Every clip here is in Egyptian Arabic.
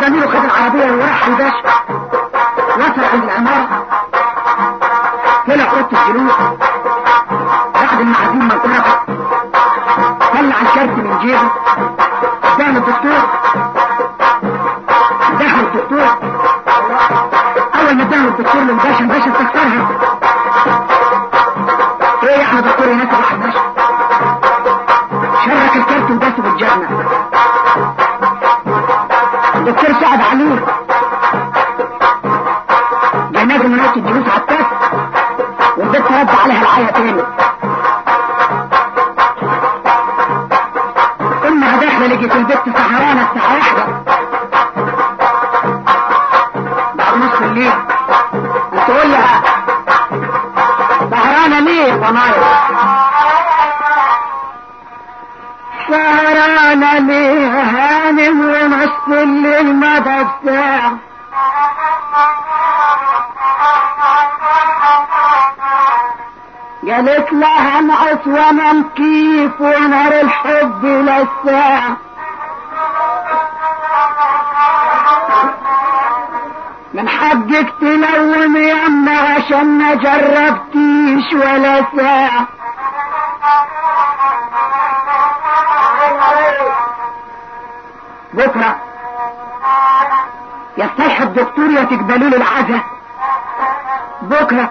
زميله خد العربية وراح الباشا وصل عند العمارة طلع اوضه الجلوس بعد المعازيم ما انطلق طلع الكارت من جيبه قدام الدكتور دخل الدكتور اول ما دخل الدكتور للباشا الباشا استكثرها ايه يا احمد دكتور يناسب واحد باشا شرك الكارت وداسه بالجزمه الدكتور صعب عليه جاي نازل من اوضه الجلوس على التاس والبنت رد عليها العيا تاني امها داخله لقيت البنت سهرانه الساعه واحده بعد نص الليل تقول لها سهرانه ليه يا ضنايا سهرانه ليه هانم ونص الليل مدى الساعه قالت لها انعس وانا كيف ونار الحب للساعة من حقك تلوم يما عشان ما جربتيش ولا ساعة بكرة يصح الدكتور يا تقبلوا لي العزة بكره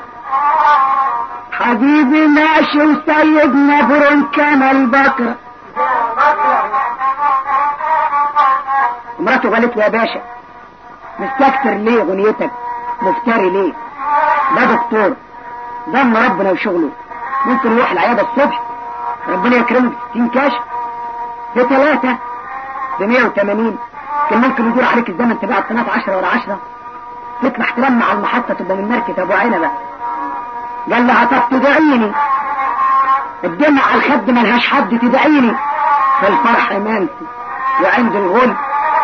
حبيبي ماشي وسيدنا برنكان البكر مراته قالت له يا باشا مستكتر ليه غنيتك مفتري ليه ده دكتور ضم ربنا وشغله ممكن يروح العيادة الصبح ربنا يكرمه ب 60 كاش بثلاثة ب 180 كان ممكن يدور عليك الزمن تبيع القناة 10 ورا 10 تطلع تلمع على المحطة تبقى من ماركة ابو عنبه قال لها طب تدعيني الدمع على الخد ملهاش حد تدعيني في الفرح مانسي وعند الغل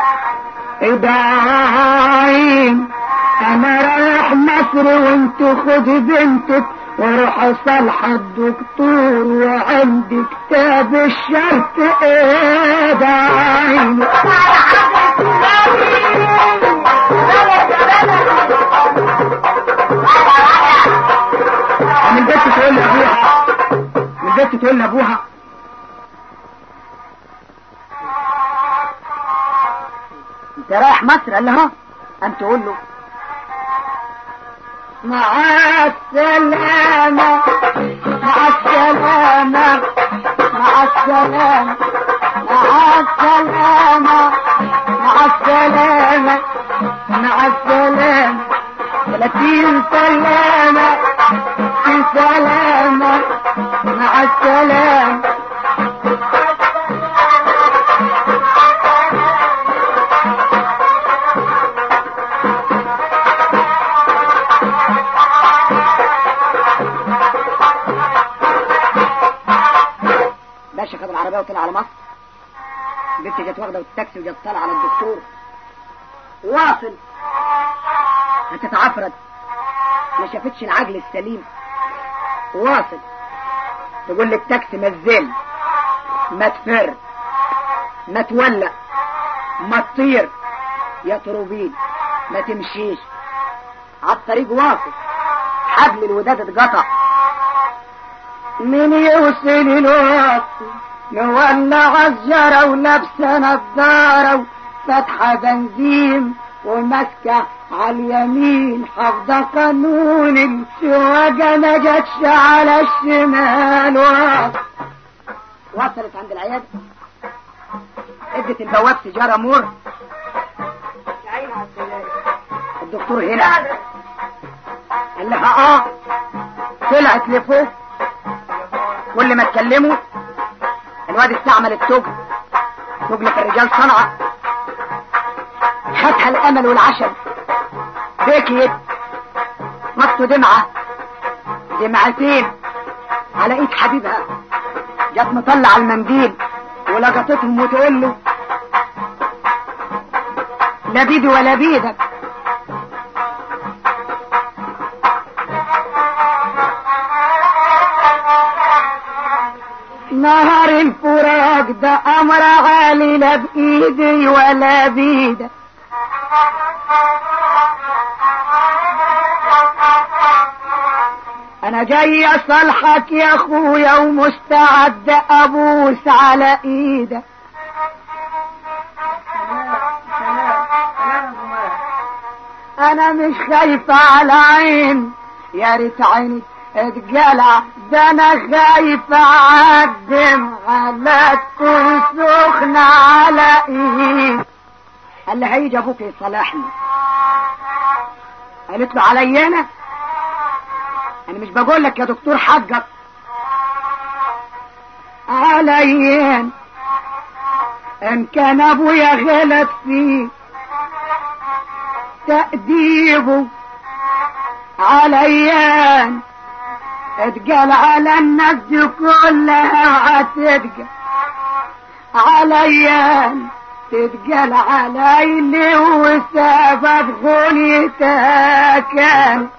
ادعين انا رايح مصر وانت خدي بنتك وروح صالح الدكتور وعندي كتاب الشرط ادعين من البيت تقول لابوها من البيت تقول لابوها انت رايح مصر قال لها قام تقول له مع السلامة مع السلامة مع السلامة مع السلامة مع السلامة مع السلامة ثلاثين سلامة في سلامة مع السلامة باشا خد العربية وطلع على مصر البنت جت واخدة والتاكسي وجت طالعة على الدكتور واصل هتتعفرت ما شافتش العجل السليم واصل تقول للتاكسي ما تزل ما تفر ما تولع ما تطير يا تروبين ما تمشيش على الطريق واصل حبل الوداد اتقطع من يوصل الوقت مولع الجرة ولابسة نضارة وفاتحة بنزين وماسكة على اليمين حافظة قانون السواقة ما جاتش على الشمال وقت. وصلت عند العيادة ادت البواب سيجارة مور الدكتور هنا قال لها اه طلعت لفوق كل ما اتكلموا الواد استعمل التوج تجلة الرجال صنعة خدها الامل والعشم بكيت مصوا دمعة دمعتين على ايد حبيبها جت مطلع المنديل ولقطتهم وتقول له لا بيدي ولا بيدك نهر الفراق ده امر عالي لا بايدي ولا بيدك انا جاي اصلحك يا اخويا ومستعد ابوس على ايدك انا مش خايفة على عين يا ريت عيني اتجلع ده انا خايفة اعدم على تكون سخنة على ايد قال لي هيجي ابوك يصالحني قالت له عليا انا انا مش بقول لك يا دكتور حقك عليا ان كان ابويا غلط فيه تأديبه عليا اتقال على الناس دي كلها هتتقال عليا تتقال علي وسبب غنيتها كان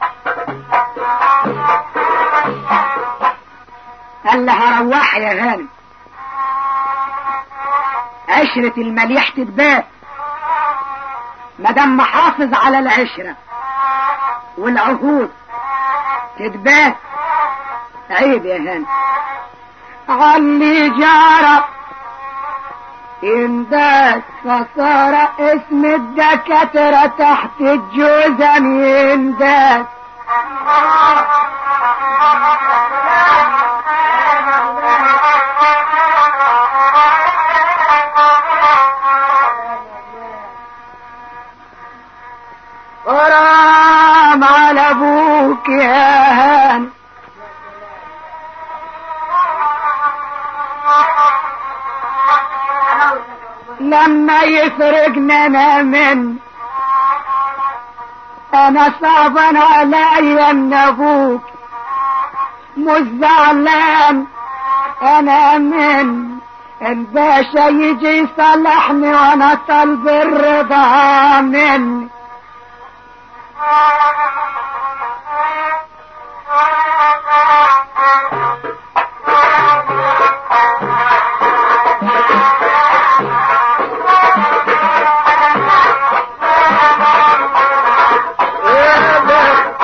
قال لها روح يا غانم عشرة المليح تتبات مدام محافظ على العشرة والعهود تتبات عيب يا هاني علي جارة ينداس فصار اسم الدكاترة تحت الجوزن ينداس غرام على ابوك يا هاني لما يفرقنا انا من انا صعبا عليا ان ابوك مش زعلان انا من الباشا يجي يصلحني وانا طالب الرضا مني يا بخت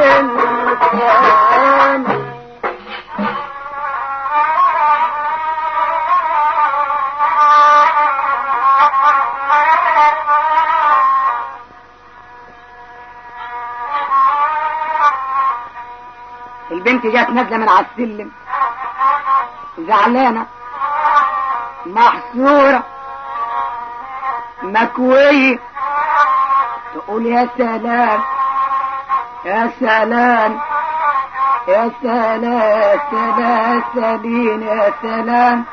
الإنسان البنت جات نازله من على السلم زعلانه محصوره مكويه تقول يا سلام يا سلام يا سلام يا سلام سلين يا سلام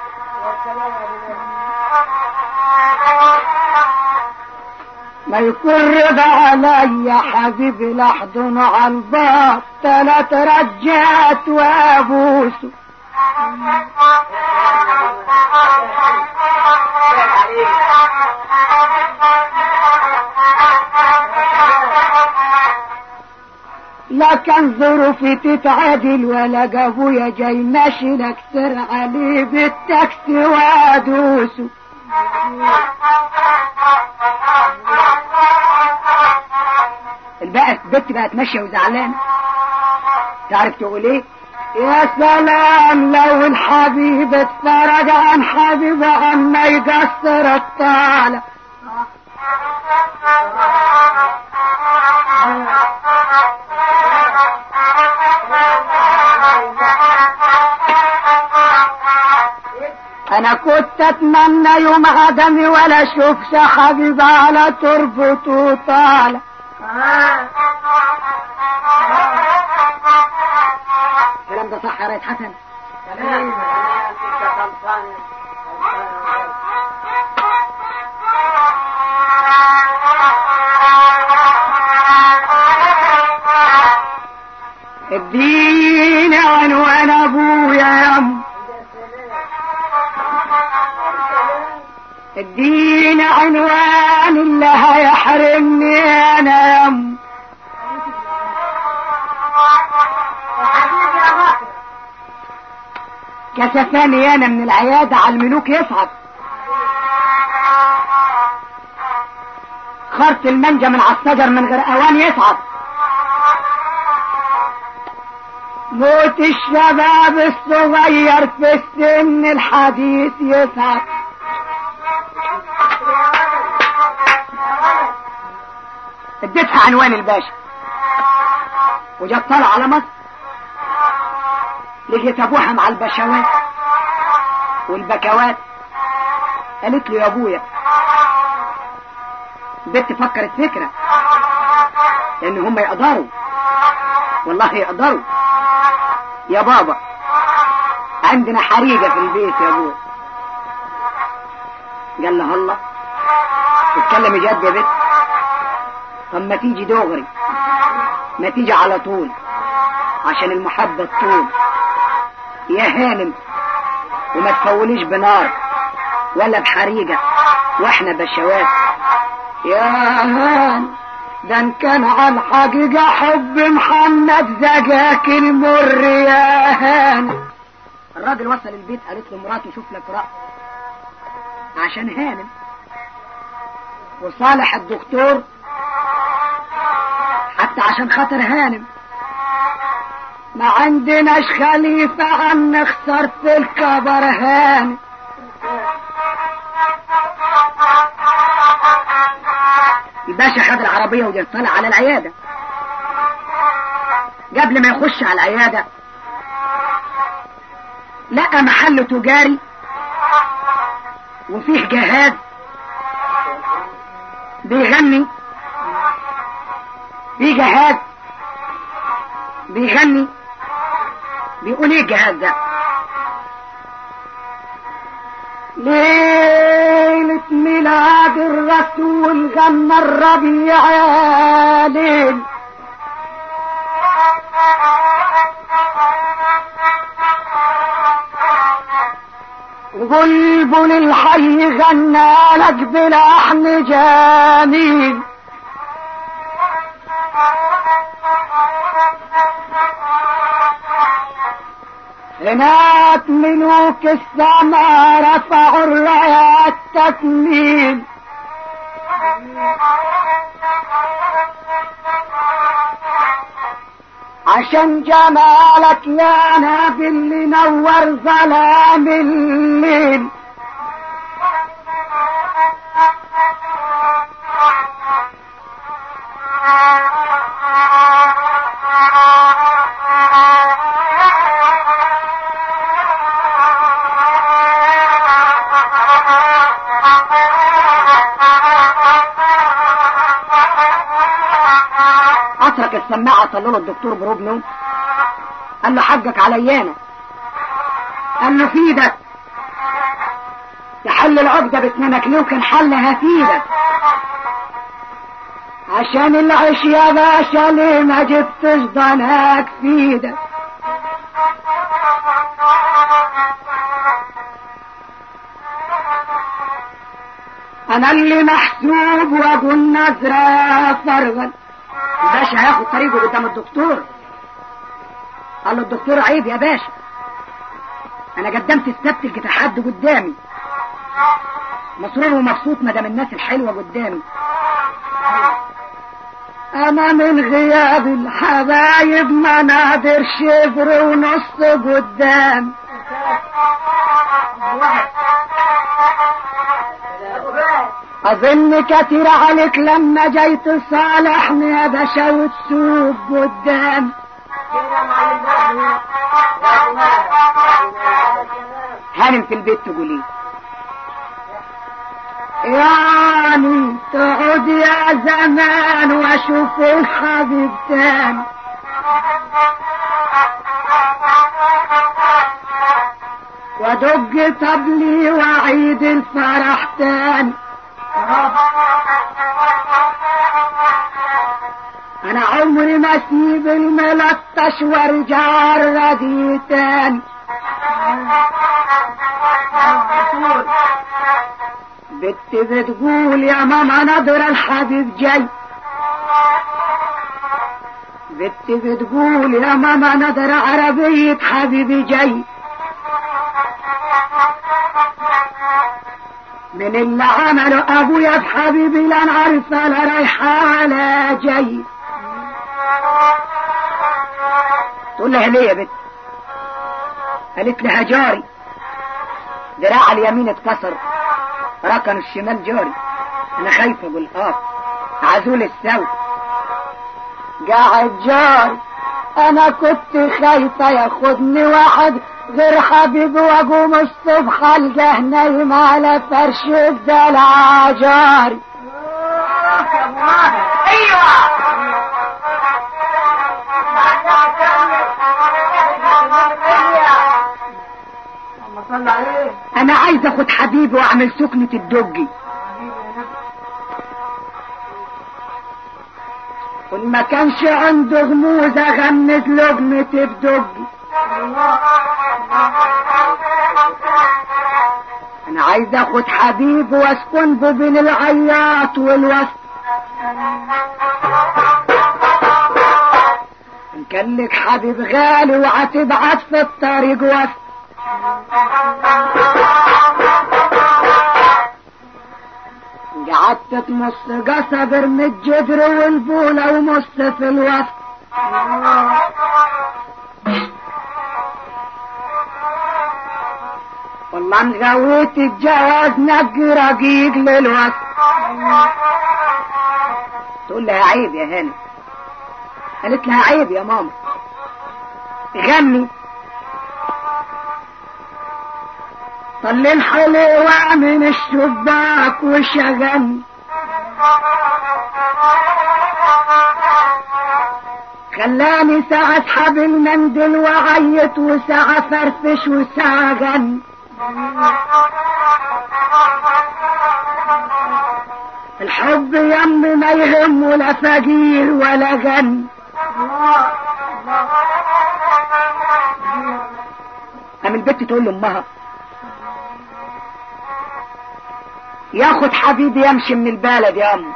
ما يكون رضا علي يا حبيبي لحضن على الباب تلات رجات وابوسه لا كان ظروفي تتعادل ولا ابويا جاي ماشي نكسر عليه بالتاكسي وادوسه البقى البت بقت ماشيه وزعلانه تعرف تقول ايه يا سلام لو الحبيب اتفرج عن حبيبه عما يقصر الطالع انا كنت اتمنى يوم عدمي ولا اشوفش حبيب على تربته طالع الكلام ده صح يا ريت حسن اديني عنوان ابويا يا ام اديني عنوان اللي هيحرمني انا يا ام كشفاني انا من العيادة على الملوك يصعد اتأخرت المنجا من على الشجر من غير اوان يصعد موت الشباب الصغير في السن الحديث يصعد اديتها عنوان الباشا وجت طالع على مصر لقيت ابوها مع البشوات والبكوات قالت له يا ابويا البنت فكرت فكرة لان هم يقدروا والله يقدروا يا بابا عندنا حريقة في البيت يا ابويا قال له الله تتكلم جد يا بنت طب ما تيجي دغري ما تيجي على طول عشان المحبة طول يا هانم وما تفوليش بنار ولا بحريقة واحنا بشوات يا هان ده ان كان عن حقيقة حب محمد زجاك المر يا هان الراجل وصل البيت قالت له مراته شوف لك رأي عشان هانم وصالح الدكتور حتى عشان خاطر هانم ما عندناش خليفة عن نخسر في الكبر هانم الباشا خد العربية وجا طلع على العيادة قبل ما يخش على العيادة لقى محل تجاري وفيه جهاز بيغني في جهاز بيغني بيقول ايه الجهاز ده ليلة ميلاد الرسول غنى الربيع يا ليل بلبل الحي غنى لك بلحن جميل هناك ملوك السماء رفعوا الرايات تكميل عشان جمالك يا نبي اللي نور ظلام الليل اترك السماعة صلوا له الدكتور بروب نوم قال له حقك عليانا قال له في ايدك تحل العقدة باسنانك ليه وكان حلها في ايدك عشان العيش يا باشا ليه ما جبتش ضناك في ايدك انا اللي محسوب واقول نظرة فرغا الباشا هياخد طريقه قدام الدكتور قال له الدكتور عيب يا باشا انا قدمت السبت لقيت حد قدامي مسرور ومبسوط ما دام الناس الحلوه قدامي انا من غياب الحبايب ما نقدر شبر ونص قدام اظن كتير عليك لما جاي تصالحني يا باشا وتسوق قدام هانم في البيت تقولي يعني تقعد يا زمان واشوف الحبيب تاني وادق طبلي واعيد الفرح تاني انا عمري ما اسيب الملطش وارجع الردي تاني بنت بتقول يا ماما نظر الحبيب جاي بنت بتقول يا ماما نظر عربية حبيبي جاي من اللي عمله ابويا بحبيبي لا عارف لا رايحة ولا جاي تقول لها ليه يا بنت قالت لها جاري دراع اليمين اتكسر ركن الشمال جاري انا خايفه اقول اه عزول السوي قاعد جاري انا كنت خايفه ياخدني واحد غير حبيبي واقوم الصبح القاه نايم على فرش الدلع جاري ايوه صلى عليه انا عايز اخد حبيبي واعمل سكنة الدجي وإن ما كانش عنده غموز اغمز لقمة بدجي انا عايز اخد حبيبي واسكن به بين العياط والوسط ان كان لك حبيب غالي وهتبعت في الطريق وسط قعدت تمص قصب ارمي الجدر والبولة ومص في الوسط والله مغويت الجواز نقي رقيق للوسط تقول لها عيب يا هاني قالت لها عيب يا ماما غني طلي الحلوة من الشباك وشغلني خلاني ساعة اسحب المندل وعيط وساعة فرفش وساعة غني الحب يم ما يهم ولا فقير ولا غني قام البت تقول لامها ياخد حبيبي يمشي من البلد يا ام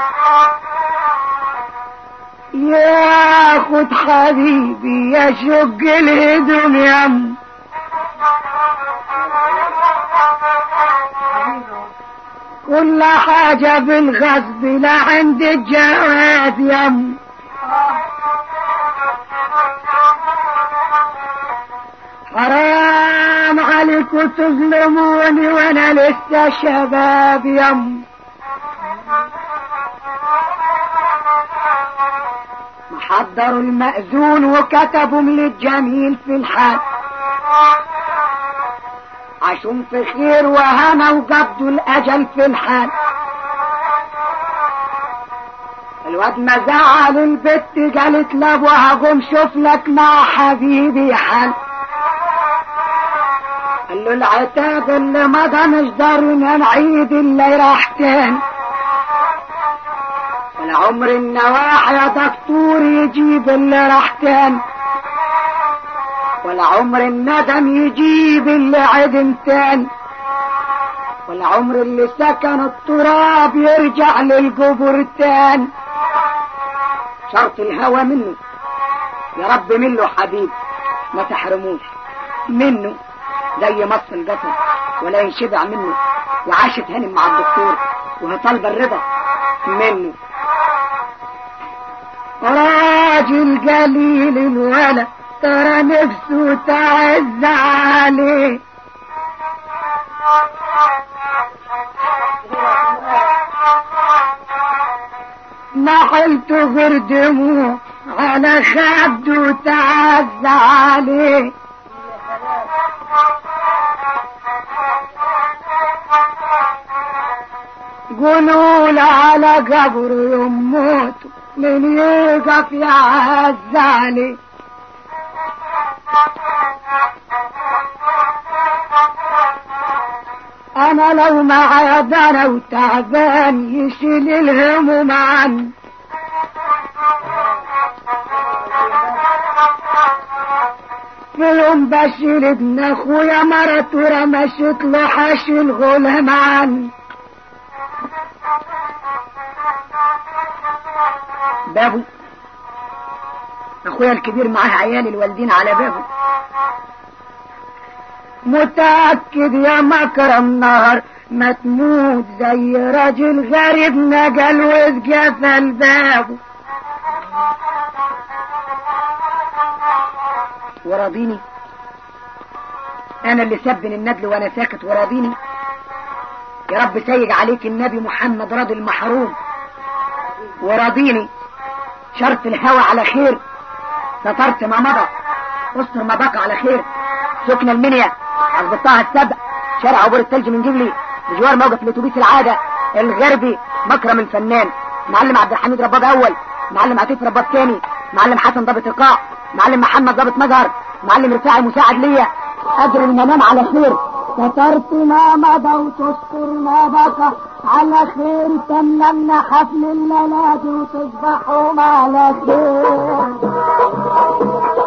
ياخد حبيبي يشق الهدوم يا ام كل حاجة بالغصب لا عند الجواز يا ام حرام عليكم تظلموني وانا لسه شباب يم محضروا المأذون وكتبوا للجميل في الحال عاشوا في خير وهنا وقبضوا الأجل في الحال الواد ما زعل البت قالت لابوها قوم شوف لك مع حبيبي حال قال له العتاب اللي مضى مش دارنا نعيد اللي راح تاني والعمر النواح يا دكتور يجيب اللي راح تاني والعمر الندم يجيب اللي عدم تاني والعمر اللي سكن التراب يرجع للقبر تاني شرط الهوى منه يا رب منه حبيب ما تحرموش منه زي مص القصر ولا ينشبع منه وعاشت هانم مع الدكتور وهي طالبه الرضا منه راجل قليل الولا ترى نفسه تعز عليه نحلت غير دموع على خده تعز عليه قولوا على قبر يموت من يقف يعز عليه انا لو معايا دار وتعبان يشيل الهموم عني في يوم بشير ابن اخويا مرته رمشت له حاشي الغلام عني بابو اخويا الكبير معاه عيال الوالدين على بابه متأكد يا مكرم نهر ما تموت زي راجل غريب نقل واتقفل بابه وراضيني انا اللي سبن الندل وانا ساكت وراضيني يا رب سيج عليك النبي محمد راضي المحروم وراضيني شرط الهوى على خير سترت ما مضى استر ما بقى على خير سكن المنيا أصبطها السبع شارع عبور الثلج من جبلي بجوار موقف الاتوبيس العادة الغربي مكرم الفنان معلم عبد الحميد رباب اول معلم عفيف رباب تاني معلم حسن ضابط ايقاع معلم محمد ضابط مجهر معلم رفاعي مساعد ليا اجر المنام على خير سترت ما مضى وتستر ما بقى على خير تمنى حفل الليلات وتصبحوا على خير